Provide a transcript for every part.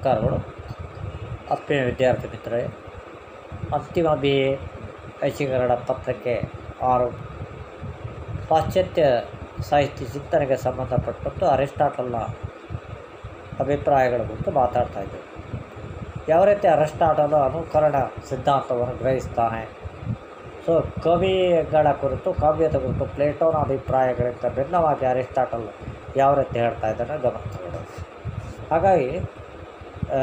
ನಮಸ್ಕಾರಗಳು ಆತ್ಮೀಯ ವಿದ್ಯಾರ್ಥಿ ಮಿತ್ರರೇ ಅಂತಿಮ ಬಿ ಎ ಐಚ್ಛಿಕ ಕನ್ನಡ ಪತ್ರಕ್ಕೆ ಆರು ಪಾಶ್ಚಾತ್ಯ ಸಾಹಿತ್ಯ ಚಿಂತನೆಗೆ ಸಂಬಂಧಪಟ್ಟಂತೆ ಅರಿಸ್ಟಾಟಲ್ನ ಅಭಿಪ್ರಾಯಗಳ ಕುರಿತು ಮಾತಾಡ್ತಾ ಇದ್ದೇವೆ ಯಾವ ರೀತಿ ಅರಿಸ್ಟಾಟಲು ಅನುಕರಣ ಸಿದ್ಧಾಂತವನ್ನು ಗ್ರಹಿಸ್ತಾನೆ ಸೊ ಕವಿಗಳ ಕುರಿತು ಕಾವ್ಯದ ಕುರಿತು ಪ್ಲೇಟೋನ ಅಭಿಪ್ರಾಯಗಳಿಂದ ಭಿನ್ನವಾಗಿ ಅರಿಸ್ಟಾಟಲ್ ಯಾವ ರೀತಿ ಹೇಳ್ತಾ ಇದ್ದಾನೆ ಗಮನಿಸಬಹುದು ಹಾಗಾಗಿ ಆ,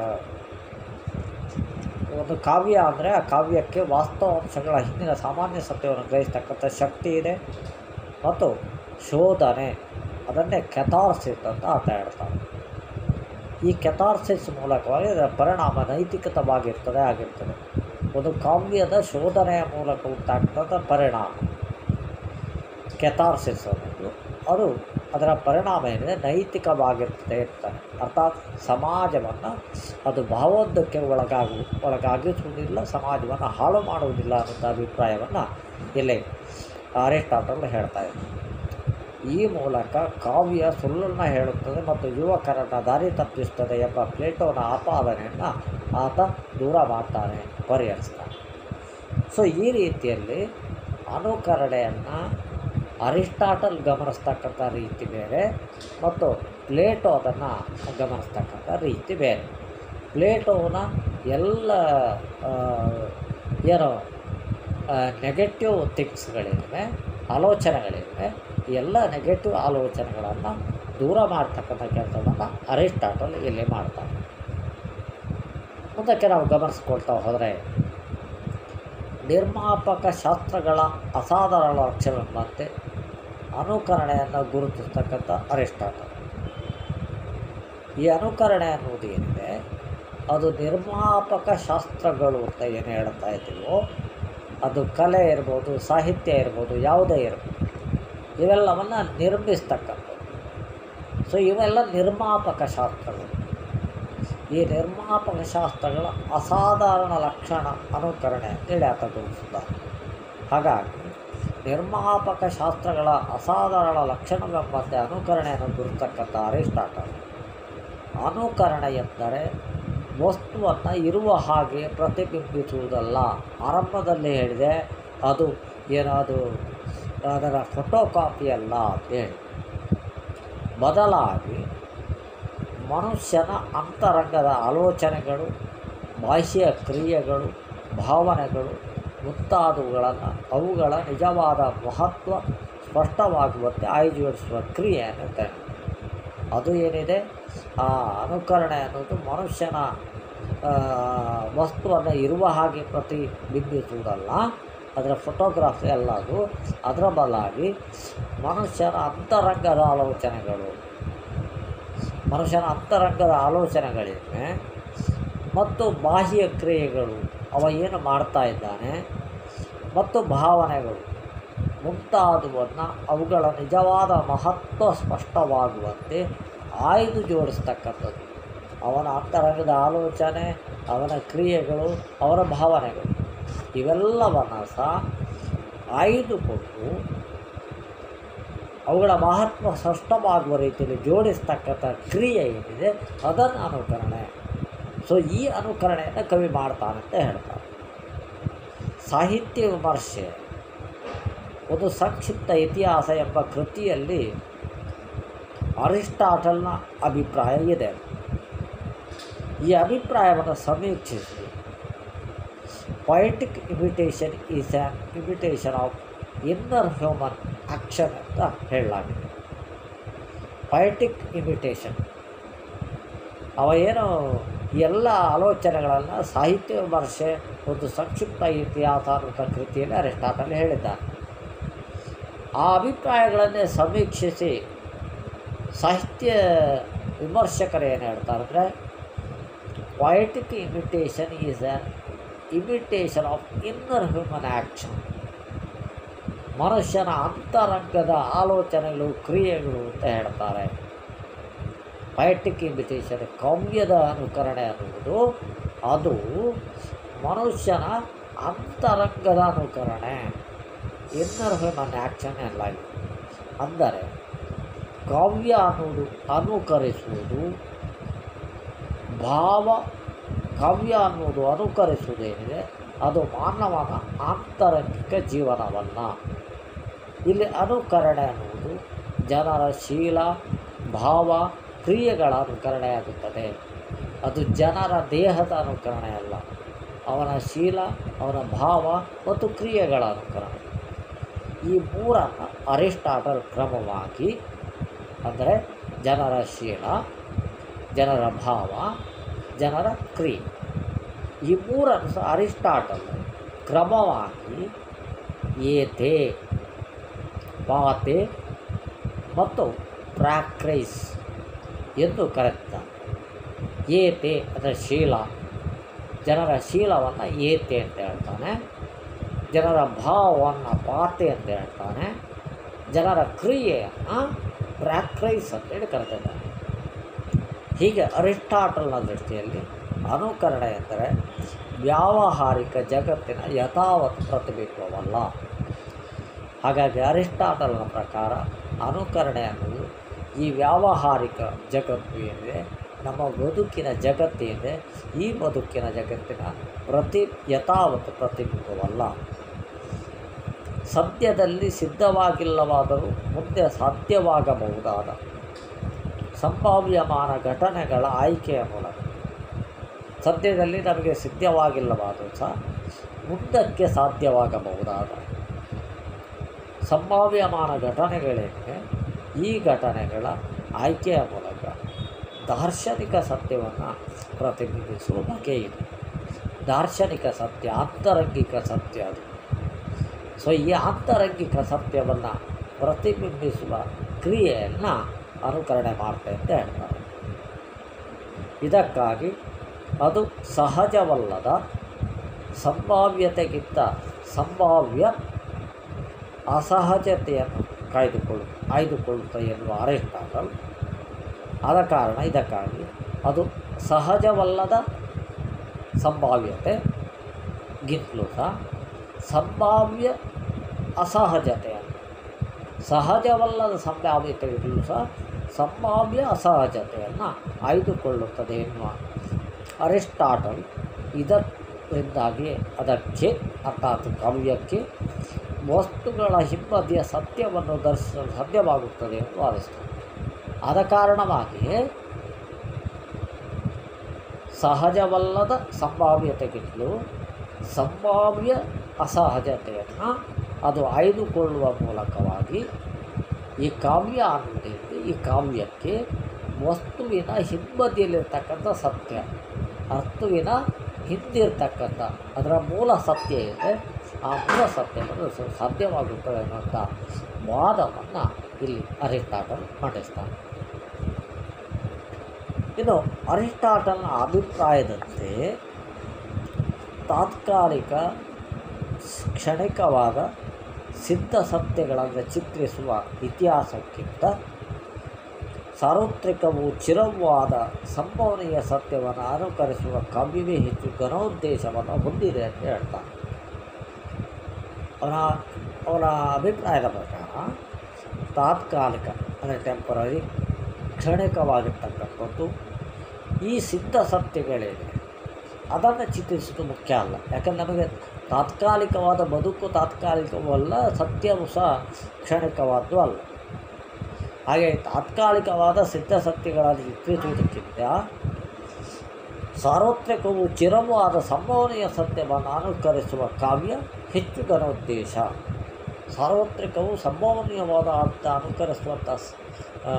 ಒಂದು ಕಾವ್ಯ ಅಂದರೆ ಆ ಕಾವ್ಯಕ್ಕೆ ವಾಸ್ತವಾಂಶಗಳ ಹಿಂದಿನ ಸಾಮಾನ್ಯ ಸತ್ಯವನ್ನು ಗ್ರಹಿಸ್ತಕ್ಕಂಥ ಶಕ್ತಿ ಇದೆ ಮತ್ತು ಶೋಧನೆ ಅದನ್ನೇ ಕೆಥಾರ್ಸಿಸ್ ಅಂತ ಆತ ಹೇಳ್ತಾನೆ ಈ ಕೆಥಾರ್ಸಿಸ್ ಮೂಲಕವಾಗಿ ಅದರ ಪರಿಣಾಮ ನೈತಿಕತವಾಗಿರ್ತದೆ ಆಗಿರ್ತದೆ ಒಂದು ಕಾವ್ಯದ ಶೋಧನೆಯ ಮೂಲಕ ಉಂಟಾಗ್ತದ ಪರಿಣಾಮ ಕೆಥಾರ್ಸಿಸ್ ಅನ್ನೋದು ಅದು ಅದರ ಪರಿಣಾಮ ಏನಿದೆ ನೈತಿಕವಾಗಿರ್ತದೆ ಇರ್ತಾನೆ ಅರ್ಥಾತ್ ಸಮಾಜವನ್ನು ಅದು ಭಾವೋದ್ಧಕ್ಕೆ ಒಳಗಾಗು ಒಳಗಾಗಿಸುವುದಿಲ್ಲ ಸಮಾಜವನ್ನು ಹಾಳು ಮಾಡುವುದಿಲ್ಲ ಅನ್ನೋಂಥ ಅಭಿಪ್ರಾಯವನ್ನು ಇಲ್ಲಿ ಅರಿಸ್ಟಾಟಲ್ ಹೇಳ್ತಾ ಇದ್ದಾರೆ ಈ ಮೂಲಕ ಕಾವ್ಯ ಸುಳ್ಳನ್ನು ಹೇಳುತ್ತದೆ ಮತ್ತು ಯುವಕರನ್ನು ದಾರಿ ತಪ್ಪಿಸುತ್ತದೆ ಎಂಬ ಪ್ಲೇಟೋನ ಆಪಾದನೆಯನ್ನು ಆತ ದೂರ ಮಾಡ್ತಾನೆ ಪರಿಹರಿಸ್ತಾನೆ ಸೊ ಈ ರೀತಿಯಲ್ಲಿ ಅನುಕರಣೆಯನ್ನು ಅರಿಸ್ಟಾಟಲ್ ಗಮನಿಸ್ತಕ್ಕಂಥ ರೀತಿ ಬೇರೆ ಮತ್ತು ಪ್ಲೇಟೋ ಅದನ್ನು ಗಮನಿಸ್ತಕ್ಕಂಥ ರೀತಿ ಬೇರೆ ಪ್ಲೇಟೋನ ಎಲ್ಲ ಆ, ಏನು ನೆಗೆಟಿವ್ ಥಿಂಗ್ಸ್ಗಳಿವೆ ಆಲೋಚನೆಗಳಿವೆ ಈ ಎಲ್ಲ ನೆಗೆಟಿವ್ ಆಲೋಚನೆಗಳನ್ನು ದೂರ ಮಾಡ್ತಕ್ಕಂಥ ಕೆಲಸವನ್ನು ಅರಿಸ್ಟಾಟಲ್ ಇಲ್ಲಿ ಮಾಡ್ತಾನೆ ಮುಂದಕ್ಕೆ ನಾವು ಗಮನಿಸ್ಕೊಳ್ತಾ ಹೋದರೆ ನಿರ್ಮಾಪಕ ಶಾಸ್ತ್ರಗಳ ಅಸಾಧಾರಣ ಲಕ್ಷಣಗಳಂತೆ ಅನುಕರಣೆಯನ್ನು ಗುರುತಿಸ್ತಕ್ಕಂಥ ಅರಿಸ್ಟಾಟಲ್ ಈ ಅನುಕರಣೆ ಅನ್ನೋದು ಏನಿದೆ ಅದು ನಿರ್ಮಾಪಕ ಶಾಸ್ತ್ರಗಳು ಅಂತ ಏನು ಹೇಳ್ತಾ ಇದ್ದೀವೋ ಅದು ಕಲೆ ಇರ್ಬೋದು ಸಾಹಿತ್ಯ ಇರ್ಬೋದು ಯಾವುದೇ ಇರ್ಬೋದು ಇವೆಲ್ಲವನ್ನು ನಿರ್ಮಿಸ್ತಕ್ಕಂಥದ್ದು ಸೊ ಇವೆಲ್ಲ ನಿರ್ಮಾಪಕ ಶಾಸ್ತ್ರಗಳು ಈ ನಿರ್ಮಾಪಕ ಶಾಸ್ತ್ರಗಳ ಅಸಾಧಾರಣ ಲಕ್ಷಣ ಅನುಕರಣೆ ಅಂತೇಳಿ ಆತ ಗುರುತಿಸಿದ್ದಾರೆ ಹಾಗಾಗಿ ನಿರ್ಮಾಪಕ ಶಾಸ್ತ್ರಗಳ ಅಸಾಧಾರಣ ಲಕ್ಷಣವೆಂಬಂತೆ ಅನುಕರಣೆಯನ್ನು ಗುರುತಕ್ಕಂಥ ಅರಿಸ್ಟಾಟಲ್ ಅನುಕರಣೆ ಎಂದರೆ ವಸ್ತುವನ್ನು ಇರುವ ಹಾಗೆ ಪ್ರತಿಬಿಂಬಿಸುವುದಲ್ಲ ಆರಂಭದಲ್ಲಿ ಹೇಳಿದೆ ಅದು ಏನು ಅದು ಅದರ ಫೋಟೋ ಕಾಪಿ ಅಲ್ಲ ಅಂತೇಳಿ ಬದಲಾಗಿ ಮನುಷ್ಯನ ಅಂತರಂಗದ ಆಲೋಚನೆಗಳು ಬಾಹ್ಯ ಕ್ರಿಯೆಗಳು ಭಾವನೆಗಳು ಮುಂತಾದವುಗಳನ್ನು ಅವುಗಳ ನಿಜವಾದ ಮಹತ್ವ ಸ್ಪಷ್ಟವಾಗುವಂತೆ ಆಯೋಜಿಸುವ ಕ್ರಿಯೆ ಅನ್ನುತ್ತೆ ಅದು ಏನಿದೆ ಆ ಅನುಕರಣೆ ಅನ್ನೋದು ಮನುಷ್ಯನ ಆ, ವಸ್ತುವನ್ನು ಇರುವ ಹಾಗೆ ಪ್ರತಿಬಿಂಬಿಸುವುದಲ್ಲ ಅದರ ಫೋಟೋಗ್ರಾಫಿ ಅಲ್ಲ ಅದು ಅದರ ಬದಲಾಗಿ ಮನುಷ್ಯನ ಅಂತರಂಗದ ಆಲೋಚನೆಗಳು ಮನುಷ್ಯನ ಅಂತರಂಗದ ಆಲೋಚನೆಗಳಿವೆ ಮತ್ತು ಬಾಹ್ಯ ಕ್ರಿಯೆಗಳು ಅವ ಏನು ಮಾಡ್ತಾ ಇದ್ದಾನೆ ಮತ್ತು ಭಾವನೆಗಳು ಮುಂತಾದವನ್ನು ಅವುಗಳ ನಿಜವಾದ ಮಹತ್ವ ಸ್ಪಷ್ಟವಾಗುವಂತೆ ಆಯ್ದು ಜೋಡಿಸ್ತಕ್ಕಂಥದ್ದು ಅವನ ಅಂತರಂಗದ ಆಲೋಚನೆ ಅವನ ಕ್ರಿಯೆಗಳು ಅವನ ಭಾವನೆಗಳು ಇವೆಲ್ಲವನ್ನು ಸಹ ಆಯ್ದುಕೊಂಡು ಅವುಗಳ ಮಹತ್ವ ಸ್ಪಷ್ಟವಾಗುವ ರೀತಿಯಲ್ಲಿ ಜೋಡಿಸ್ತಕ್ಕಂಥ ಕ್ರಿಯೆ ಏನಿದೆ ಅದನ್ನು ಅನುಕರಣೆ ಸೊ ಈ ಅನುಕರಣೆಯನ್ನು ಕವಿ ಮಾಡ್ತಾನಂತ ಹೇಳ್ತಾರೆ ಸಾಹಿತ್ಯ ವಿಮರ್ಶೆ ಒಂದು ಸಂಕ್ಷಿಪ್ತ ಇತಿಹಾಸ ಎಂಬ ಕೃತಿಯಲ್ಲಿ ಅರಿಸ್ಟಾಟಲ್ನ ಅಭಿಪ್ರಾಯ ಇದೆ ಈ ಅಭಿಪ್ರಾಯವನ್ನು ಸಮೀಕ್ಷಿಸಿ poetic imitation is an imitation of inner human action ಅಂತ ಹೇಳಲಾಗಿದೆ ಪೊಯಿಟಿಕ್ ಇಮಿಟೇಷನ್ ಅವ ಏನು ಎಲ್ಲ ಆಲೋಚನೆಗಳನ್ನು ಸಾಹಿತ್ಯ ವಿಮರ್ಶೆ ಒಂದು ಸಂಕ್ಷಿಪ್ತ ಇತಿಹಾಸ ಅನ್ನುವಂಥ ಕೃತಿಯಲ್ಲಿ ಅರಿಸ್ಟಾಟಲ್ ಹೇಳಿದ್ದಾನೆ ಆ ಅಭಿಪ್ರಾಯಗಳನ್ನೇ ಸಮೀಕ್ಷಿಸಿ ಸಾಹಿತ್ಯ ವಿಮರ್ಶಕರು ಏನು ಹೇಳ್ತಾರೆ ಅಂದರೆ poetic imitation is an imitation of inner human action ಮನುಷ್ಯನ ಅಂತರಂಗದ ಆಲೋಚನೆಗಳು ಕ್ರಿಯೆಗಳು ಅಂತ ಹೇಳ್ತಾರೆ ಪೊಯಿಟಿಕ್ ಇಮಿಟೇಷನ್ ಕಾವ್ಯದ ಅನುಕರಣೆ ಅನ್ನುವುದು ಅದು ಮನುಷ್ಯನ ಅಂತರಂಗದ ಅನುಕರಣೆ ಇನ್ನರ್ ಹ್ಯೂಮನ್ ಆ್ಯಕ್ಷನ್ ಎಲ್ಲ ಇದು ಅಂದರೆ ಕಾವ್ಯ ಅನ್ನುವುದು ಅನುಕರಿಸುವುದು ಭಾವ ಕಾವ್ಯ ಅನ್ನುವುದು ಅನುಕರಿಸುವುದೇನಿದೆ ಅದು ಮಾನವನ ಆಂತರಂಗಿಕ ಜೀವನವಲ್ಲ ಇಲ್ಲಿ ಅನುಕರಣೆ ಅನ್ನುವುದು ಜನರ ಶೀಲ ಭಾವ ಕ್ರಿಯೆಗಳ ಅನುಕರಣೆಯಾಗುತ್ತದೆ ಅದು ಜನರ ದೇಹದ ಅನುಕರಣೆ ಅಲ್ಲ ಅವನ ಶೀಲ ಅವನ ಭಾವ ಮತ್ತು ಕ್ರಿಯೆಗಳ ಅನುಕರಣೆ ಈ ಮೂರನ್ನು ಅರಿಸ್ಟಾಟಲ್ ಕ್ರಮವಾಗಿ ಅಂದರೆ ಜನರ ಶೀಲ ಜನರ ಭಾವ ಜನರ ಕ್ರಿಯೆ ಈ ಮೂರನ್ನು ಸಹ ಅರಿಸ್ಟಾಟಲ್ ಕ್ರಮವಾಗಿ ಏತೆ ಪಾತೆ ಮತ್ತು ಪ್ರಾಕ್ರೈಸ್ ಎಂದು ಕರೆಯುತ್ತಾರೆ ಏತೆ ಅಂದರೆ ಶೀಲ ಜನರ ಶೀಲವನ್ನು ಏತೆ ಅಂತ ಹೇಳ್ತಾನೆ ಜನರ ಭಾವವನ್ನು ಪಾತೆ ಅಂತ ಹೇಳ್ತಾನೆ ಜನರ ಕ್ರಿಯೆಯನ್ನು ಪ್ರಾಕ್ರೈಸ್ ಅಂತೇಳಿ ಕರೆದಿದ್ದಾನೆ ಹೀಗೆ ಅರಿಸ್ಟಾಟಲ್ನ ದೃಷ್ಟಿಯಲ್ಲಿ ಅನುಕರಣೆ ಎಂದರೆ ವ್ಯಾವಹಾರಿಕ ಜಗತ್ತಿನ ಯಥಾವತ್ ಪ್ರತಿಬಿಂಬವಲ್ಲ ಹಾಗಾಗಿ ಅರಿಸ್ಟಾಟಲ್ನ ಪ್ರಕಾರ ಅನುಕರಣೆ ಅನ್ನೋದು ಈ ವ್ಯಾವಹಾರಿಕ ಜಗತ್ತು ಏನಿದೆ ನಮ್ಮ ಬದುಕಿನ ಜಗತ್ತೇನಿದೆ ಈ ಬದುಕಿನ ಜಗತ್ತಿನ ಪ್ರತಿ ಯಥಾವತ್ ಪ್ರತಿಬಿಂಬವಲ್ಲ ಸದ್ಯದಲ್ಲಿ ಸಿದ್ಧವಾಗಿಲ್ಲವಾದರೂ ಮುಂದೆ ಸಾಧ್ಯವಾಗಬಹುದಾದ ಸಂಭಾವ್ಯಮಾನ ಘಟನೆಗಳ ಆಯ್ಕೆಯ ಮೂಲಕ ಸದ್ಯದಲ್ಲಿ ನಮಗೆ ಸಿದ್ಧವಾಗಿಲ್ಲವಾದರೂ ಸಹ ಮುಂದಕ್ಕೆ ಸಾಧ್ಯವಾಗಬಹುದಾದ ಸಂಭಾವ್ಯಮಾನ ಘಟನೆಗಳೇನಿವೆ ಈ ಘಟನೆಗಳ ಆಯ್ಕೆಯ ಮೂಲಕ ದಾರ್ಶನಿಕ ಸತ್ಯವನ್ನು ಪ್ರತಿಬಿಂಬಿಸುವ ಬಗೆ ಇದೆ ದಾರ್ಶನಿಕ ಸತ್ಯ ಆಂತರಂಗಿಕ ಸತ್ಯ ಅದು ಸೊ ಈ ಆಂತರಂಗಿಕ ಸತ್ಯವನ್ನು ಪ್ರತಿಬಿಂಬಿಸುವ ಕ್ರಿಯೆಯನ್ನು ಅನುಕರಣೆ ಮಾಡ್ತೆ ಅಂತ ಹೇಳ್ತಾರೆ ಇದಕ್ಕಾಗಿ ಅದು ಸಹಜವಲ್ಲದ ಸಂಭಾವ್ಯತೆಗಿಂತ ಸಂಭಾವ್ಯ ಅಸಹಜತೆಯನ್ನು ಕಾಯ್ದುಕೊಳ್ಳು ಆಯ್ದುಕೊಳ್ಳುತ್ತೆ ಎನ್ನುವ ಅರಿಸ್ಟಾಟಲ್ ಆದ ಕಾರಣ ಇದಕ್ಕಾಗಿ ಅದು ಸಹಜವಲ್ಲದ ಸಂಭಾವ್ಯತೆ ಗಿಂತಲೂ ಸಹ ಸಂಭಾವ್ಯ ಅಸಹಜತೆಯನ್ನು ಸಹಜವಲ್ಲದ ಸಂಭಾವ್ಯತೆಗಿಂತಲೂ ಸಹ ಸಂಭಾವ್ಯ ಅಸಹಜತೆಯನ್ನು ಆಯ್ದುಕೊಳ್ಳುತ್ತದೆ ಎನ್ನುವ ಅರಿಸ್ಟಾಟಲ್ ಇದರಿಂದಾಗಿ ಅದಕ್ಕೆ ಅರ್ಥಾತ್ ಕಾವ್ಯಕ್ಕೆ ವಸ್ತುಗಳ ಹಿಂಬದಿಯ ಸತ್ಯವನ್ನು ದರ್ಶಿಸಲು ಸಾಧ್ಯವಾಗುತ್ತದೆ ಎಂದು ವಾದಿಸ್ತಾರೆ ಆದ ಕಾರಣವಾಗಿ ಸಹಜವಲ್ಲದ ಸಂಭಾವ್ಯತೆಗಿಂತಲೂ ಸಂಭಾವ್ಯ ಅಸಹಜತೆಯನ್ನು ಅದು ಆಯ್ದುಕೊಳ್ಳುವ ಮೂಲಕವಾಗಿ ಈ ಕಾವ್ಯ ಅನ್ನೋದೇನಿದೆ ಈ ಕಾವ್ಯಕ್ಕೆ ವಸ್ತುವಿನ ಹಿಂಬದಿಯಲ್ಲಿರ್ತಕ್ಕಂಥ ಸತ್ಯ ಅರ್ಥುವಿನ ಹಿಂದಿರ್ತಕ್ಕಂಥ ಅದರ ಮೂಲ ಸತ್ಯ ಇದೆ ಆ ಮೂಲ ಸತ್ಯವನ್ನು ಸ- ಸಾಧ್ಯವಾಗುತ್ತದೆ ಅನ್ನೋಂಥ ವಾದವನ್ನು ಇಲ್ಲಿ ಅರಿಸ್ಟಾಟಲ್ ಮಂಡಿಸ್ತಾನೆ ಇನ್ನು ಅರಿಸ್ಟಾಟಲ್ನ ಅಭಿಪ್ರಾಯದಂತೆ ತಾತ್ಕಾಲಿಕ ಸ್- ಕ್ಷಣಿಕವಾದ ಸಿದ್ಧ ಸತ್ಯಗಳನ್ನು ಚಿತ್ರಿಸುವ ಇತಿಹಾಸಕ್ಕಿಂತ ಸಾರ್ವತ್ರಿಕವೂ ಚಿರವಾದ ಸಂಭವನೀಯ ಸತ್ಯವನ್ನು ಅನುಕರಿಸುವ ಕಾವ್ಯವೇ ಹೆಚ್ಚು ಘನೋದ್ದೇಶವನ್ನು ಹೊಂದಿದೆ ಅಂತ ಹೇಳ್ತಾನೆ ಅವನ ಅವನ ಅಭಿಪ್ರಾಯದ ಪ್ರಕಾರ ತಾತ್ಕಾಲಿಕ ಅಂದರೆ ಟೆಂಪರರಿ ಕ್ಷಣಿಕವಾಗಿರ್ತಕ್ಕಂಥದ್ದು ಈ ಸಿದ್ಧ ಸತ್ಯಗಳೇನಿವೆ ಅದನ್ನು ಚಿತ್ರಿಸೋದು ಮುಖ್ಯ ಅಲ್ಲ ಯಾಕಂದ್ರೆ ನಮಗೆ ತಾತ್ಕಾಲಿಕವಾದ ಬದುಕು ತಾತ್ಕಾಲಿಕವೂ ಅಲ್ಲ ಸತ್ಯವೂ ಸಹ ಕ್ಷಣಿಕವಾದ್ದು ಅಲ್ಲ ಹಾಗೆ ತಾತ್ಕಾಲಿಕವಾದ ಸಿದ್ಧ ಸತ್ಯಗಳನ್ನು ಚಿತ್ರಿಸುವುದಕ್ಕಿಂತ ಸಾರ್ವತ್ರಿಕವೂ ಚಿರವೂ ಆದ ಸಂಭವನೀಯ ಸತ್ಯವನ್ನು ಅನುಕರಿಸುವ ಕಾವ್ಯ ಹೆಚ್ಚು ಘನೋದ್ದೇಶ ಸಾರ್ವತ್ರಿಕವು ಸಂಭವನೀಯವಾದ ಅರ್ಥ ಅನುಕರಿಸುವಂಥ ಸ್- ಆ,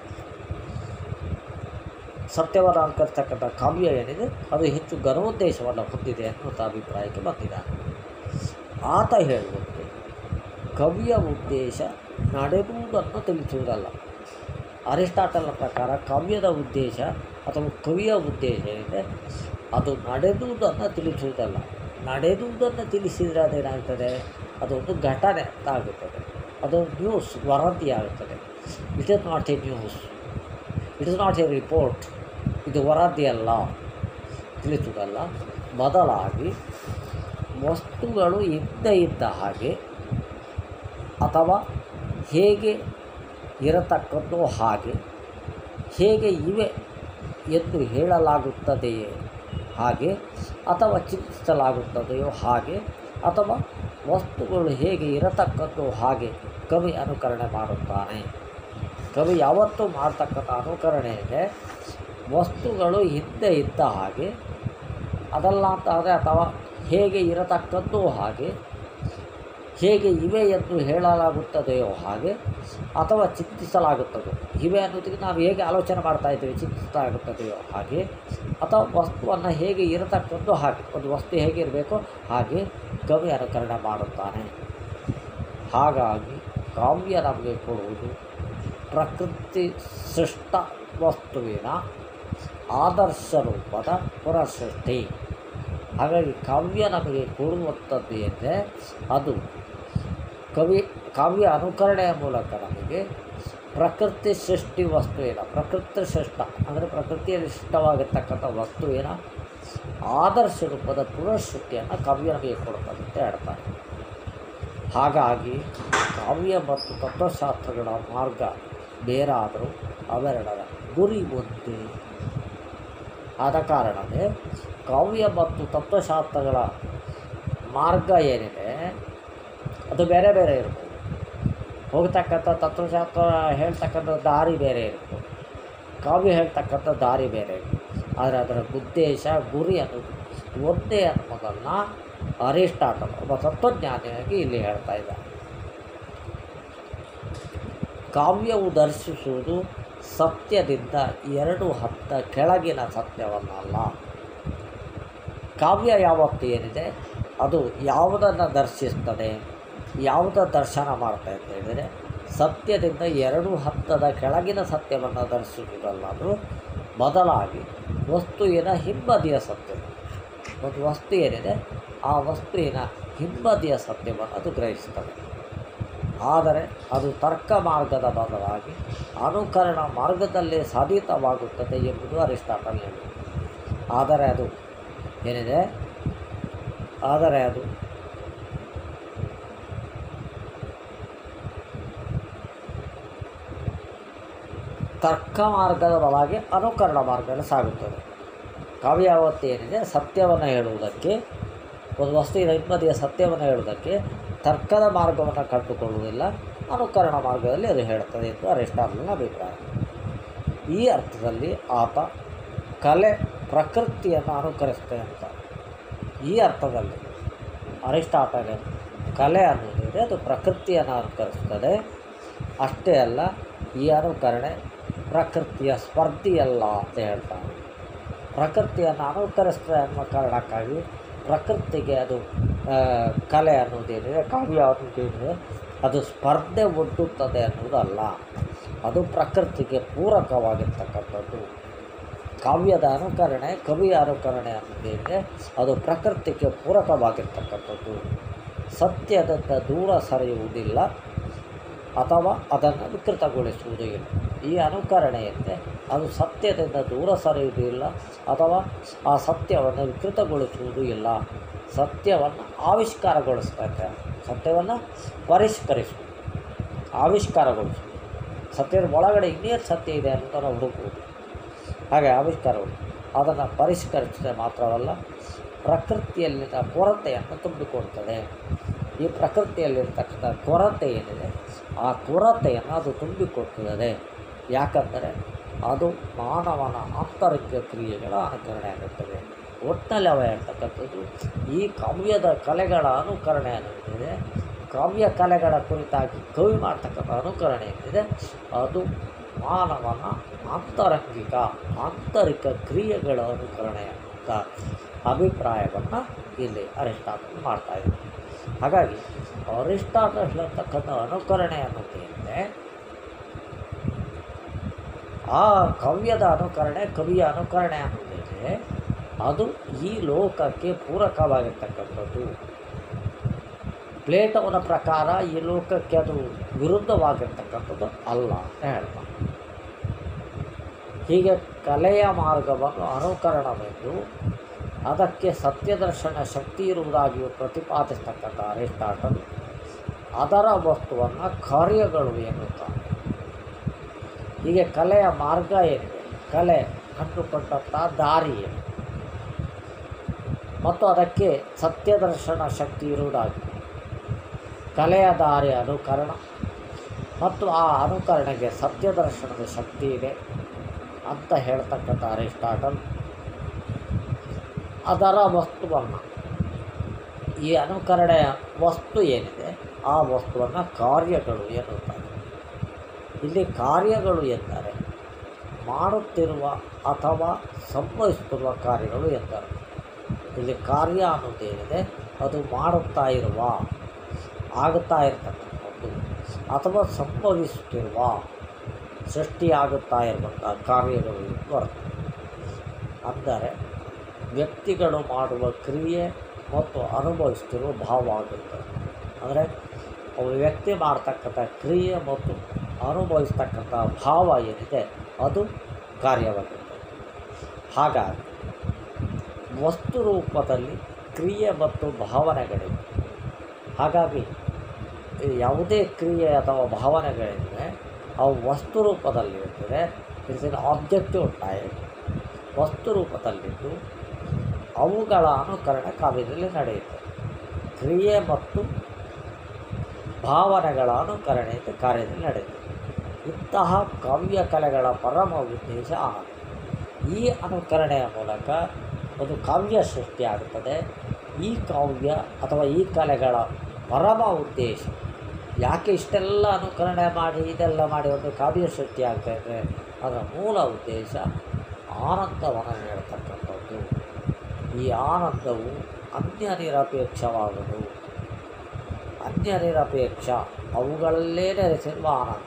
ಸತ್ಯವನ್ನು ಅನುಕರಿಸ್ತಕ್ಕಂಥ ಕಾವ್ಯ ಏನಿದೆ ಅದು ಹೆಚ್ಚು ಘನೋದ್ದೇಶವನ್ನು ಹೊಂದಿದೆ ಅನ್ನುವಂಥ ಅಭಿಪ್ರಾಯಕ್ಕೆ ಬಂದಿದ್ದಾನೆ ಆತ ಹೇಳುವಂತೆ ಕವಿಯ ಉದ್ದೇಶ ನಡೆಯುವುದನ್ನು ತಿಳಿಸುವುದಲ್ಲ ಅರಿಸ್ಟಾಟಲ್ನ ಪ್ರಕಾರ ಕಾವ್ಯದ ಉದ್ದೇಶ ಅಥವಾ ಕವಿಯ ಉದ್ದೇಶ ಏನಿದೆ ಅದು ನಡೆದುದನ್ನು ತಿಳಿಸುವುದಲ್ಲ ನಡೆದುದನ್ನು ತಿಳಿಸಿದರೆ ಅದೇನಾಗ್ತದೆ ಅದೊಂದು ಘಟನೆ ಅಂತ ಆಗುತ್ತದೆ ಅದೊಂದು ನ್ಯೂಸ್ ವರದಿ ಆಗುತ್ತದೆ it is not a news it is not a report ಇದು ವರದಿ ಅಲ್ಲ ತಿಳಿಸುವುದಲ್ಲ ಬದಲಾಗಿ ವಸ್ತುಗಳು ಇದ್ದ ಇದ್ದ ಹಾಗೆ ಅಥವಾ ಹೇಗೆ ಇರತಕ್ಕದ್ದು ಹಾಗೆ ಹೇಗೆ ಇವೆ ಎಂದು ಹೇಳಲಾಗುತ್ತದೆಯೇ ಹಾಗೆ ಅಥವಾ ಚಿಂತಿಸಲಾಗುತ್ತದೆಯೋ ಹಾಗೆ ಅಥವಾ ವಸ್ತುಗಳು ಹೇಗೆ ಇರತಕ್ಕದ್ದು ಹಾಗೆ ಕವಿ ಅನುಕರಣೆ ಮಾಡುತ್ತಾನೆ ಕವಿ ಯಾವತ್ತೂ ಮಾಡ್ತಕ್ಕಂಥ ಅನುಕರಣೆ ಇದೆ ವಸ್ತುಗಳು ಹಿಂದೆ ಇದ್ದ ಹಾಗೆ ಅದಲ್ಲ ಅಂತ ಆದರೆ ಅಥವಾ ಹೇಗೆ ಇರತಕ್ಕದ್ದು ಹಾಗೆ ಹೇಗೆ ಇವೆ ಎಂದು ಹೇಳಲಾಗುತ್ತದೆಯೋ ಹಾಗೆ ಅಥವಾ ಚಿಂತಿಸಲಾಗುತ್ತದೋ ಇವೆ ಅನ್ನೋದಕ್ಕೆ ನಾವು ಹೇಗೆ ಆಲೋಚನೆ ಮಾಡ್ತಾ ಇದ್ದೀವಿ ಚಿಂತಿಸಲಾಗುತ್ತದೆಯೋ ಹಾಗೆ ಅಥವಾ ವಸ್ತುವನ್ನು ಹೇಗೆ ಇರತಕ್ಕದ್ದು ಹಾಗೆ ಒಂದು ವಸ್ತು ಹೇಗೆ ಇರಬೇಕೋ ಹಾಗೆ ಕವಿ ಅನುಕರಣೆ ಮಾಡುತ್ತಾನೆ ಹಾಗಾಗಿ ಕಾವ್ಯ ನಮಗೆ ಕೊಡುವುದು ಪ್ರಕೃತಿ ಸೃಷ್ಟ ವಸ್ತುವಿನ ಆದರ್ಶ ರೂಪದ ಪುನಃಸೃಷ್ಟಿ ಹಾಗಾಗಿ ಕಾವ್ಯ ನಮಗೆ ಕೊಡುವಂಥದ್ದು ಎಂದರೆ ಅದು ಕವಿ ಕಾವ್ಯ ಅನುಕರಣೆಯ ಮೂಲಕ ನಮಗೆ ಪ್ರಕೃತಿ ಸೃಷ್ಟಿ ವಸ್ತುವಿನ ಪ್ರಕೃತಿ ಸೃಷ್ಟ ಅಂದರೆ ಪ್ರಕೃತಿಯಲ್ಲಿ ಸೃಷ್ಟವಾಗಿರ್ತಕ್ಕಂಥ ವಸ್ತುವಿನ ಆದರ್ಶ ರೂಪದ ಪುನಃಸೃಷ್ಟಿಯನ್ನು ಕಾವ್ಯ ನಮಗೆ ಕೊಡುತ್ತದೆ ಅಂತ ಹೇಳ್ತಾರೆ ಹಾಗಾಗಿ ಕಾವ್ಯ ಮತ್ತು ತತ್ವಶಾಸ್ತ್ರಗಳ ಮಾರ್ಗ ಬೇರಾದರೂ ಅವೆರಡರ ಗುರಿ ಒಂದೇ ಆದ ಕಾರಣವೇ ಕಾವ್ಯ ಮತ್ತು ತತ್ವಶಾಸ್ತ್ರಗಳ ಮಾರ್ಗ ಏನಿದೆ ಅದು ಬೇರೆ ಬೇರೆ ಇರ್ಬೋದು ಹೋಗ್ತಕ್ಕಂಥ ತತ್ವಶಾಸ್ತ್ರ ಹೇಳ್ತಕ್ಕಂಥ ದಾರಿ ಬೇರೆ ಇರ್ಬೋದು ಕಾವ್ಯ ಹೇಳ್ತಕ್ಕಂಥ ದಾರಿ ಬೇರೆ ಇರ್ಬೋದು ಆದರೆ ಅದರ ಉದ್ದೇಶ ಗುರಿ ಅನ್ನೋದು ಒಂದೇ ಅನ್ನೋದನ್ನು ಅರಿಸ್ಟಾಟಲ್ ಒಬ್ಬ ತತ್ವಜ್ಞಾನಿಯಾಗಿ ಇಲ್ಲಿ ಹೇಳ್ತಾ ಇದ್ದಾರೆ ಕಾವ್ಯವು ದರ್ಶಿಸುವುದು ಸತ್ಯದಿಂದ ಎರಡು ಹತ್ತ ಕೆಳಗಿನ ಸತ್ಯವನ್ನಲ್ಲ ಕಾವ್ಯ ಯಾವತ್ತು ಏನಿದೆ ಅದು ಯಾವುದನ್ನು ದರ್ಶಿಸ್ತದೆ ಯಾವುದ ದರ್ಶನ ಮಾಡ್ತಾ ಅಂತ ಹೇಳಿದರೆ ಸತ್ಯದಿಂದ ಎರಡು ಹತ್ತದ ಕೆಳಗಿನ ಸತ್ಯವನ್ನು ದರ್ಶಿಸುವುದಲ್ಲ ಅದು ಬದಲಾಗಿ ವಸ್ತುವಿನ ಹಿಂಬದಿಯ ಸತ್ಯ ಒಂದು ವಸ್ತು ಏನಿದೆ ಆ ವಸ್ತುವಿನ ಹಿಂಬದಿಯ ಸತ್ಯವನ್ನು ಅದು ಗ್ರಹಿಸ್ತದೆ ಆದರೆ ಅದು ತರ್ಕ ಮಾರ್ಗದ ಬದಲಾಗಿ ಅನುಕರಣ ಮಾರ್ಗದಲ್ಲೇ ಸಾಧಿತವಾಗುತ್ತದೆ ಎಂಬುದು ಅರಿಸ್ಟಾಟಲ್ ಹೇಳಿದೆ ಆದರೆ ಅದು ಏನಿದೆ ಆದರೆ ಅದು ತರ್ಕ ಮಾರ್ಗದ ಬದಲಾಗಿ ಅನುಕರಣ ಮಾರ್ಗದಲ್ಲಿ ಸಾಗುತ್ತದೆ ಕಾವ್ಯ ಯಾವತ್ತು ಏನಿದೆ ಸತ್ಯವನ್ನು ಹೇಳುವುದಕ್ಕೆ ಒಂದು ವಸ್ತುವಿನ ಹಿಂಬದಿಯ ಸತ್ಯವನ್ನು ಹೇಳುವುದಕ್ಕೆ ತರ್ಕದ ಮಾರ್ಗವನ್ನು ಕಂಡುಕೊಳ್ಳುವುದಿಲ್ಲ ಅನುಕರಣ ಮಾರ್ಗದಲ್ಲಿ ಅದು ಹೇಳುತ್ತದೆ ಎಂದು ಅರಿಸ್ಟಾಟಲ್ನ ಅಭಿಪ್ರಾಯ ಈ ಅರ್ಥದಲ್ಲಿ ಆತ ಕಲೆ ಪ್ರಕೃತಿಯನ್ನು ಅನುಕರಿಸುತ್ತೆ ಅಂತ ಈ ಅರ್ಥದಲ್ಲಿ ಅರಿಸ್ಟಾಟಲ್ ಕಲೆ ಅನ್ನೋದಿದೆ ಅದು ಪ್ರಕೃತಿಯನ್ನು ಅನುಕರಿಸ್ತದೆ ಅಷ್ಟೇ ಅಲ್ಲ ಈ ಅನುಕರಣೆ ಪ್ರಕೃತಿಯ ಸ್ಪರ್ಧಿಯಲ್ಲ ಅಂತ ಹೇಳ್ತಾನೆ ಪ್ರಕೃತಿಯನ್ನು ಅನುಕರಿಸ್ತದೆ ಅನ್ನೋ ಕಾರಣಕ್ಕಾಗಿ ಪ್ರಕೃತಿಗೆ ಅದು ಆ, ಕಲೆ ಅನ್ನೋದೇನಿದೆ ಕಾವ್ಯ ಅನ್ನೋದೇನಿದೆ ಅದು ಸ್ಪರ್ಧೆ ಒಡ್ಡುತ್ತದೆ ಅನ್ನೋದಲ್ಲ ಅದು ಪ್ರಕೃತಿಗೆ ಪೂರಕವಾಗಿರ್ತಕ್ಕಂಥದ್ದು ಕಾವ್ಯದ ಅನುಕರಣೆ ಕವಿಯ ಅನುಕರಣೆ ಅನ್ನೋದೇನಿದೆ ಅದು ಪ್ರಕೃತಿಗೆ ಪೂರಕವಾಗಿರ್ತಕ್ಕಂಥದ್ದು ಸತ್ಯದಿಂದ ದೂರ ಸರಿಯುವುದಿಲ್ಲ ಅಥವಾ ಅದನ್ನು ವಿಕೃತಗೊಳಿಸುವುದೂ ಇಲ್ಲ ಈ ಅನುಕರಣೆಯಂತೆ ಅದು ಸತ್ಯದಿಂದ ದೂರ ಸರಿಯುವುದಿಲ್ಲ ಅಥವಾ ಆ ಸತ್ಯವನ್ನು ವಿಕೃತಗೊಳಿಸುವುದೂ ಇಲ್ಲ ಸತ್ಯವನ್ನು ಆವಿಷ್ಕಾರಗೊಳಿಸ್ತದೆ ಸತ್ಯವನ್ನು ಪರಿಷ್ಕರಿಸುವುದು ಆವಿಷ್ಕಾರಗೊಳಿಸುವುದು ಸತ್ಯದ ಒಳಗಡೆ ಇನ್ನೇನು ಸತ್ಯ ಇದೆ ಅನ್ನೋದನ್ನು ಹುಡುಕುವುದು ಹಾಗೆ ಆವಿಷ್ಕಾರಗಳು ಅದನ್ನು ಪರಿಷ್ಕರಿಸಿದರೆ ಮಾತ್ರವಲ್ಲ ಪ್ರಕೃತಿಯಲ್ಲಿನ ಕೊರತೆಯನ್ನು ತುಂಬಿಕೊಡ್ತದೆ ಈ ಪ್ರಕೃತಿಯಲ್ಲಿರ್ತಕ್ಕಂಥ ಕೊರತೆ ಏನಿದೆ ಆ ಕೊರತೆಯನ್ನು ಅದು ತುಂಬಿಕೊಡ್ತದೆ ಯಾಕಂದರೆ ಅದು ಮಾನವನ ಆಂತರಿಕ ಕ್ರಿಯೆಗಳ ಅನುಕರಣೆ ಆಗುತ್ತದೆ ಒಟ್ಟಿನಲ್ಲಿ ಅವ ಹೇಳ್ತಕ್ಕಂಥದ್ದು ಈ ಕಾವ್ಯದ ಕಲೆಗಳ ಅನುಕರಣೆ ಅನ್ನೋದಿದೆ ಕಾವ್ಯ ಕಲೆಗಳ ಕುರಿತಾಗಿ ಕವಿ ಮಾಡ್ತಕ್ಕಂಥ ಅನುಕರಣೆ ಏನಿದೆ ಅದು ಮಾನವನ ಆಂತರಂಗಿಕ ಆಂತರಿಕ ಕ್ರಿಯೆಗಳ ಅನುಕರಣೆ ಅಂತ ಅಭಿಪ್ರಾಯವನ್ನು ಇಲ್ಲಿ ಅರಿಸ್ಟಾಟಲ್ ಮಾಡ್ತಾ ಇದ್ದಾರೆ ಹಾಗಾಗಿ ಅರಿಸ್ಟಾಟಲ್ ಹೇಳ್ತಕ್ಕಂಥ ಅನುಕರಣೆ ಅನ್ನೋದೇನಿದೆ ಆ ಕಾವ್ಯದ ಅನುಕರಣೆ ಕವಿಯ ಅನುಕರಣೆ ಅನ್ನೋದಿದೆ ಅದು ಈ ಲೋಕಕ್ಕೆ ಪೂರಕವಾಗಿರ್ತಕ್ಕಂಥದ್ದು ಪ್ಲೇಟೋನ ಪ್ರಕಾರ ಈ ಲೋಕಕ್ಕೆ ಅದು ವಿರುದ್ಧವಾಗಿರ್ತಕ್ಕಂಥದ್ದು ಅಲ್ಲ ಅಂತ ಹೇಳ್ತಾನೆ ಹೀಗೆ ಕಲೆಯ ಮಾರ್ಗವನ್ನು ಅನುಕರಣವೆಂದು ಅದಕ್ಕೆ ಸತ್ಯದರ್ಶನ ಶಕ್ತಿ ಇರುವುದಾಗಿಯೂ ಪ್ರತಿಪಾದಿಸ್ತಕ್ಕಂಥ ಅರಿಸ್ಟಾಟಲ್ ಅದರ ವಸ್ತುವನ್ನು ಕಾರ್ಯಗಳು ಎನ್ನುತ್ತಾನೆ ಹೀಗೆ ಕಲೆಯ ಮಾರ್ಗ ಏನಿದೆ ಕಲೆ ಕಂಡುಕೊಂಡಂಥ ದಾರಿ ಏನು ಮತ್ತು ಅದಕ್ಕೆ ಸತ್ಯದರ್ಶನ ಶಕ್ತಿ ಇರುವುದಾಗಿ ಕಲೆಯ ದಾರಿ ಅನುಕರಣ ಮತ್ತು ಆ ಅನುಕರಣೆಗೆ ಸತ್ಯದರ್ಶನದ ಶಕ್ತಿ ಇದೆ ಅಂತ ಹೇಳ್ತಕ್ಕಂಥ ಅರಿಸ್ಟಾಟಲ್ ಅದರ ವಸ್ತುವನ್ನು ಈ ಅನುಕರಣೆಯ ವಸ್ತು ಏನಿದೆ ಆ ವಸ್ತುವನ್ನು ಕಾರ್ಯಗಳು ಎನ್ನುತ್ತಾರೆ ಇಲ್ಲಿ ಕಾರ್ಯಗಳು ಎಂದರೆ ಮಾಡುತ್ತಿರುವ ಅಥವಾ ಸಂಭವಿಸುತ್ತಿರುವ ಕಾರ್ಯಗಳು ಎಂದರು ಇಲ್ಲಿ ಕಾರ್ಯ ಅನ್ನೋದೇನಿದೆ ಅದು ಮಾಡುತ್ತಾ ಇರುವ ಆಗುತ್ತಾ ಇರತಕ್ಕಂಥದ್ದು ಅಥವಾ ಸಂಭವಿಸುತ್ತಿರುವ ಸೃಷ್ಟಿಯಾಗುತ್ತಾ ಇರುವಂಥ ಕಾರ್ಯಗಳು ಎಂದು ಅರ್ಥ ಅಂದರೆ ವ್ಯಕ್ತಿಗಳು ಮಾಡುವ ಕ್ರಿಯೆ ಮತ್ತು ಅನುಭವಿಸ್ತಿರುವ ಭಾವ ಆಗುತ್ತದೆ ಅಂದರೆ ಒಬ್ಬ ವ್ಯಕ್ತಿ ಮಾಡ್ತಕ್ಕಂಥ ಕ್ರಿಯೆ ಮತ್ತು ಅನುಭವಿಸ್ತಕ್ಕಂಥ ಭಾವ ಏನಿದೆ ಅದು ಕಾರ್ಯವಾಗಿರ್ತದೆ ಹಾಗಾಗಿ ವಸ್ತು ರೂಪದಲ್ಲಿ ಕ್ರಿಯೆ ಮತ್ತು ಭಾವನೆಗಳಿವೆ ಹಾಗಾಗಿ ಈ ಯಾವುದೇ ಕ್ರಿಯೆ ಅಥವಾ ಭಾವನೆಗಳಿವೆ ಅವು ವಸ್ತು ರೂಪದಲ್ಲಿರ್ತದೆ ಇಟ್ಸ್ ಇನ್ ಆಬ್ಜೆಕ್ಟಿವ್ ಟೈಪ್ ವಸ್ತು ರೂಪದಲ್ಲಿದ್ದು ಅವುಗಳ ಅನುಕರಣೆ ಕಾವ್ಯದಲ್ಲಿ ನಡೆಯುತ್ತದೆ ಕ್ರಿಯೆ ಮತ್ತು ಭಾವನೆಗಳ ಅನುಕರಣೆಯಿಂದ ಕಾರ್ಯದಲ್ಲಿ ನಡೆಯುತ್ತದೆ ಇಂತಹ ಕಾವ್ಯ ಕಲೆಗಳ ಪರಮ ಉದ್ದೇಶ ಆನಂದ ಈ ಅನುಕರಣೆಯ ಮೂಲಕ ಒಂದು ಕಾವ್ಯ ಸೃಷ್ಟಿಯಾಗುತ್ತದೆ ಈ ಕಾವ್ಯ ಅಥವಾ ಈ ಕಲೆಗಳ ಪರಮ ಉದ್ದೇಶ ಯಾಕೆ ಇಷ್ಟೆಲ್ಲ ಅನುಕರಣೆ ಮಾಡಿ ಇದೆಲ್ಲ ಮಾಡಿ ಒಂದು ಕಾವ್ಯ ಸೃಷ್ಟಿಯಾಗ್ತಾ ಇದೆ ಅದರ ಮೂಲ ಉದ್ದೇಶ ಆನಂದವನ್ನು ನೀಡತಕ್ಕಂಥದ್ದು ಈ ಆನಂದವು ಅನ್ಯ ನಿರಪೇಕ್ಷವಾದುದು ಅನ್ಯ ನಿರಪೇಕ್ಷ ಅವುಗಳಲ್ಲೇ ನೆಲೆಸಿರುವ ಆನಂದ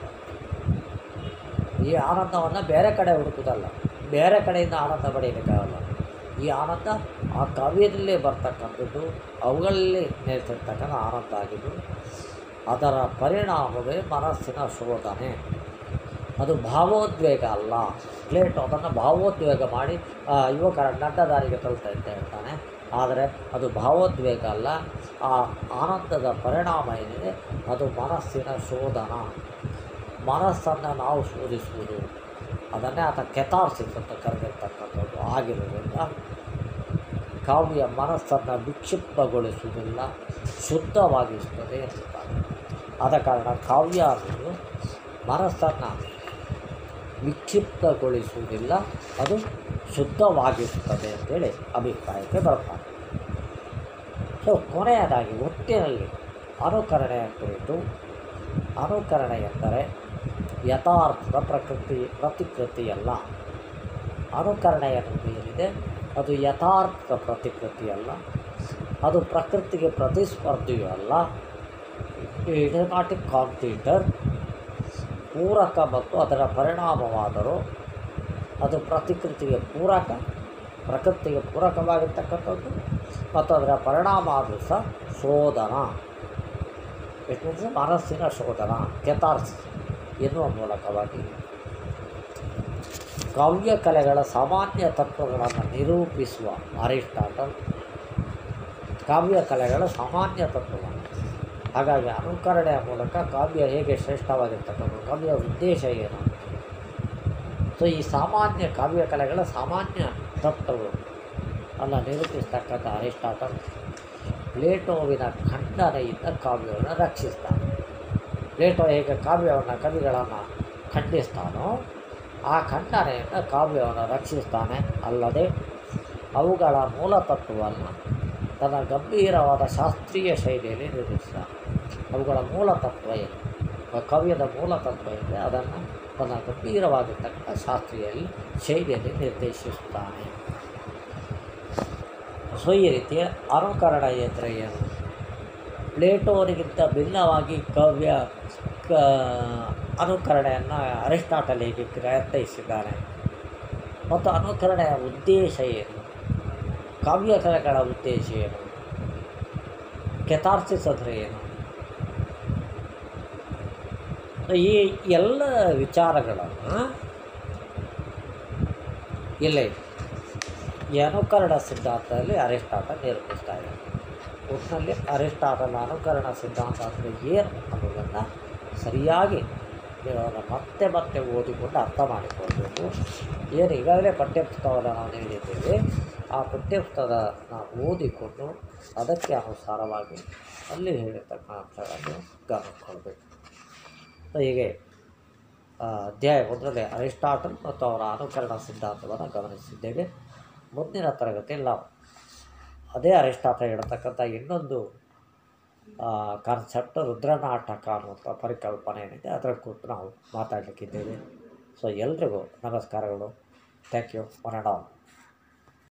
ಈ ಆನಂದವನ್ನು ಬೇರೆ ಕಡೆ ಹುಡುಕುವುದಲ್ಲ ಬೇರೆ ಕಡೆಯಿಂದ ಆನಂದ ಪಡೆಯಲಿಕ್ಕಾಗಲ್ಲ ಈ ಆನಂದ ಆ ಕಾವ್ಯದಲ್ಲೇ ಬರ್ತಕ್ಕಂಥದ್ದು ಅವುಗಳಲ್ಲೇ ನೆಲೆಸಿರ್ತಕ್ಕಂಥ ಆನಂದ ಆಗಿದ್ದು ಅದರ ಪರಿಣಾಮವೇ ಮನಸ್ಸಿನ ಶೋಧನೆ ಅದು ಭಾವೋದ್ವೇಗ ಅಲ್ಲ ಪ್ಲೇಟು ಅದನ್ನು ಭಾವೋದ್ವೇಗ ಮಾಡಿ ಆ, ಯುವಕರ ನಡ್ಡದಾರಿಗೆ ತಳ್ತಾ ಅಂತ ಹೇಳ್ತಾನೆ ಆದರೆ ಅದು ಭಾವೋದ್ವೇಗ ಅಲ್ಲ ಆ ಆನಂದದ ಪರಿಣಾಮ ಏನಿದೆ ಅದು ಮನಸ್ಸಿನ ಶೋಧನ ಮನಸ್ಸನ್ನು ನಾವು ಶೋಧಿಸುವುದು ಅದನ್ನೇ ಆತ ಕೆತಾರ್ಸಿಸ್ ಅಂತ ಕರೆದಿರ್ತಕ್ಕಂಥದ್ದು ಆಗಿರೋದ್ರಿಂದ ಕಾವ್ಯ ಮನಸ್ಸನ್ನು ವಿಕ್ಷಿಪ್ತಗೊಳಿಸುವುದಿಲ್ಲ ಶುದ್ಧವಾಗಿಸುತ್ತದೆ ಎನ್ನುತ್ತಾರೆ ಆದ ಕಾರಣ ಕಾವ್ಯ ಅನ್ನೋದು ಮನಸ್ಸನ್ನು ವಿಕ್ಷಿಪ್ತಗೊಳಿಸುವುದಿಲ್ಲ ಅದು ಶುದ್ಧವಾಗಿಸುತ್ತದೆ ಅಂತೇಳಿ ಅಭಿಪ್ರಾಯಕ್ಕೆ ಬರ್ತಾರೆ ಸೊ ಕೊನೆಯದಾಗಿ ಒಟ್ಟಿನಲ್ಲಿ ಅನುಕರಣೆಯ ಕುರಿತು ಅನುಕರಣೆ ಎಂದರೆ ಯಥಾರ್ಥದ ಪ್ರಕೃತಿ ಪ್ರತಿಕೃತಿಯಲ್ಲ ಅನುಕರಣೆ ಎನ್ನುವುದು ಏನಿದೆ ಅದು ಯಥಾರ್ಥ ಪ್ರತಿಕೃತಿಯಲ್ಲ ಅದು ಪ್ರಕೃತಿಗೆ ಪ್ರತಿಸ್ಪರ್ಧಿಯೂ ಅಲ್ಲ it is not a competitor ಪೂರಕ ಮತ್ತು ಅದರ ಪರಿಣಾಮವಾದರೂ ಅದು ಪ್ರತಿಕೃತಿಗೆ ಪೂರಕ ಪ್ರಕೃತಿಗೆ ಪೂರಕವಾಗಿರ್ತಕ್ಕಂಥದ್ದು ಮತ್ತು ಅದರ ಪರಿಣಾಮ ಆದರೂ ಸಹ ಶೋಧನ ಇಟ್ ಮೀನ್ಸ್ ಮನಸ್ಸಿನ ಶೋಧನ ಕೆತಾರ್ಸ್ ಎನ್ನುವ ಮೂಲಕವಾಗಿ ಕಾವ್ಯ ಕಲೆಗಳ ಸಾಮಾನ್ಯ ತತ್ವಗಳನ್ನು ನಿರೂಪಿಸುವ ಅರಿಸ್ಟಾಟಲ್ ಕಾವ್ಯ ಕಲೆಗಳ ಸಾಮಾನ್ಯ ತತ್ವವನ್ನು ಹಾಗಾಗಿ ಅನುಕರಣೆಯ ಮೂಲಕ ಕಾವ್ಯ ಹೇಗೆ ಶ್ರೇಷ್ಠವಾಗಿರ್ತಕ್ಕಂಥ ಕಾವ್ಯ ಉದ್ದೇಶ ಏನು ಸೊ ಈ ಸಾಮಾನ್ಯ ಕಾವ್ಯ ಕಲೆಗಳ ಸಾಮಾನ್ಯ ತತ್ವಗಳು ಅಲ್ಲ ನಿರೂಪಿಸ್ತಕ್ಕಂಥ ಅರಿಸ್ಟಾಟಲ್ ಪ್ಲೇಟೋವಿನ ಖಂಡನೆಯಿಂದ ಕಾವ್ಯವನ್ನು ರಕ್ಷಿಸ್ತಾನೆ ಪ್ಲೇಟೋ ಹೇಗೆ ಕಾವ್ಯವನ್ನು ಕವಿಗಳನ್ನು ಖಂಡಿಸ್ತಾನೋ ಆ ಖಂಡನೆಯಿಂದ ಕಾವ್ಯವನ್ನು ರಕ್ಷಿಸ್ತಾನೆ ಅಲ್ಲದೆ ಅವುಗಳ ಮೂಲತತ್ವವನ್ನು ತನ್ನ ಗಂಭೀರವಾದ ಶಾಸ್ತ್ರೀಯ ಶೈಲಿಯಲ್ಲಿ ನಿರ್ಮಿಸ್ತಾನೆ ಅವುಗಳ ಮೂಲ ತತ್ವ ಏನು ಆ ಕಾವ್ಯದ ಮೂಲ ತತ್ವ ಏನಿದೆ ಅದನ್ನು ತನ್ನ ಗಂಭೀರವಾಗಿರ್ತಕ್ಕಂಥ ಶಾಸ್ತ್ರೀಯಲ್ಲಿ ಶೈಲಿಯಲ್ಲಿ ನಿರ್ದೇಶಿಸುತ್ತಾನೆ ಸೊ ಈ ರೀತಿಯ ಅನುಕರಣ ಯಂತ್ರ ಏನು ಪ್ಲೇಟೋನಿಗಿಂತ ಭಿನ್ನವಾಗಿ ಕಾವ್ಯ ಕ ಅನುಕರಣೆಯನ್ನು ಅರಿಸ್ಟಾಟಲ್ ಹೇಗೆ ಅರ್ಥೈಸಿದ್ದಾನೆ ಮತ್ತು ಅನುಕರಣೆಯ ಉದ್ದೇಶ ಏನು ಕಾವ್ಯ ಕಲೆಗಳ ಉದ್ದೇಶ ಏನು ಕೆತಾರ್ಸಿಸ್ ಅಂದರೆ ಏನು ಈ ಎಲ್ಲ ವಿಚಾರಗಳನ್ನು ಇಲ್ಲೇ ಈ ಅನುಕರಣ ಸಿದ್ಧಾಂತದಲ್ಲಿ ಅರಿಸ್ಟಾಟಲ್ ನಿರೂಪಿಸ್ತಾ ಇದ್ದಾರೆ ಒಟ್ಟಿನಲ್ಲಿ ಅರಿಸ್ಟಾಟಲ್ ಅನುಕರಣ ಸಿದ್ಧಾಂತ ಅಂದರೆ ಏನು ಅನ್ನೋದನ್ನು ಸರಿಯಾಗಿ ನೀವು ಅದನ್ನು ಮತ್ತೆ ಮತ್ತೆ ಓದಿಕೊಂಡು ಅರ್ಥ ಮಾಡಿಕೊಳ್ಬೇಕು ಏನು ಈಗಾಗಲೇ ಪಠ್ಯಪುಸ್ತಕವನ್ನು ನಾವು ನೀಡಿದ್ದೇವೆ ಆ ಪಠ್ಯಪುಸ್ತಕನ ಓದಿಕೊಂಡು ಅದಕ್ಕೆ ಅನುಸಾರವಾಗಿ ಅಲ್ಲಿ ಹೇಳಿರ್ತಕ್ಕ ಅಂಶಗಳನ್ನು ಗಮನಿಸ್ಕೊಳ್ಬೇಕು ಸೊ ಹೀಗೆ ಆ, ಅಧ್ಯಾಯ ಒಂದರಲ್ಲಿ ಅರಿಸ್ಟಾಟಲ್ ಮತ್ತು ಅವರ ಅನುಕರಣ ಸಿದ್ಧಾಂತವನ್ನು ಗಮನಿಸಿದ್ದೇವೆ ಮುಂದಿನ ತರಗತಿಯಲ್ಲಿ ನಾವು ಅದೇ ಅರಿಸ್ಟಾಟಲ್ ಹೇಳ್ತಕ್ಕಂಥ ಇನ್ನೊಂದು ಕಾನ್ಸೆಪ್ಟ್ ರುದ್ರನಾಟಕ ಅನ್ನುವಂಥ ಪರಿಕಲ್ಪನೆ ಏನಿದೆ ಅದರ ಕುರಿತು ನಾವು ಮಾತಾಡಲಿಕ್ಕಿದ್ದೇವೆ ಸೊ ಎಲ್ರಿಗೂ ನಮಸ್ಕಾರಗಳು thank you one and all